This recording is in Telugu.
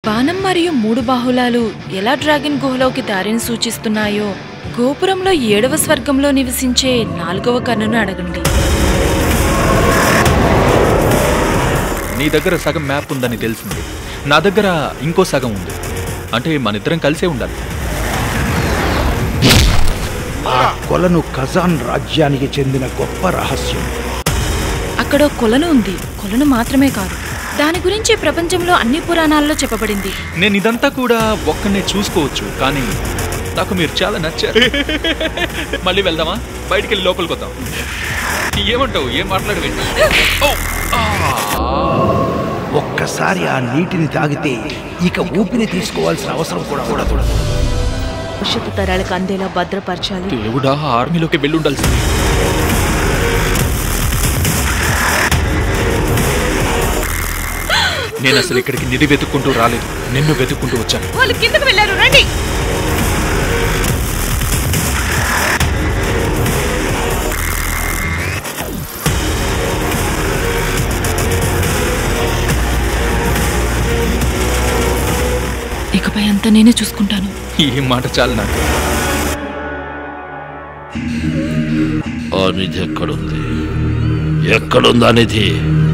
బాణం మరియు మూడు బాహులాలు ఎలా డ్రాగన్ గుహలోకి దారిని సూచిస్తున్నాయో గోపురంలో ఏడవ స్వర్గంలో నివసించే నాలుగవ కన్నును అడగండి నీ దగ్గర సగం మ్యాప్ ఉందని తెలిసింది నా దగ్గర ఇంకో సగం ఉంది అంటే మనిద్దరం కలిసే ఉండాలి ఆ కొలను ఖజాన్ రాజ్యానికి చెందిన గొప్ప రహస్యం అక్కడ ఓ కొలను ఉంది కొలను మాత్రమే కాదు దాని గురించి ప్రపంచంలో అన్ని పురాణాల్లో చెప్పబడింది నేను ఇదంతా కూడా ఒక్కనే చూసుకోవచ్చు కానీ నాకు మీరు చాలా నచ్చారు మళ్ళీ వెళ్దామా బయటికి వెళ్ళి లోపలికి వద్దాం ఏమంటావు ఏం మాట్లాడవేంటి ఓ! ఆ! ఒక్కసారి ఆ నీటిని తాగితే ఇక ఊపిరి తీసుకోవాల్సిన అవసరం కూడా ఉండదు భవిష్యత్తు తరాలకు అందేలా భద్రపరచాలి దేవుడా ఆర్మీలోకి వెళ్ళి ఉండాల్సింది నేను అసలు ఇక్కడికి నిధి వెతుక్కుంటూ రాలేదు నిన్ను వెతుక్కుంటూ వచ్చాను వాళ్ళు కిందకు వెళ్ళారు రండి ఇకపై అంతా నేనే చూసుకుంటాను ఈ మాట చాలు నాకు ఆ నిధి ఎక్కడుంది ఎక్కడుందా నిధి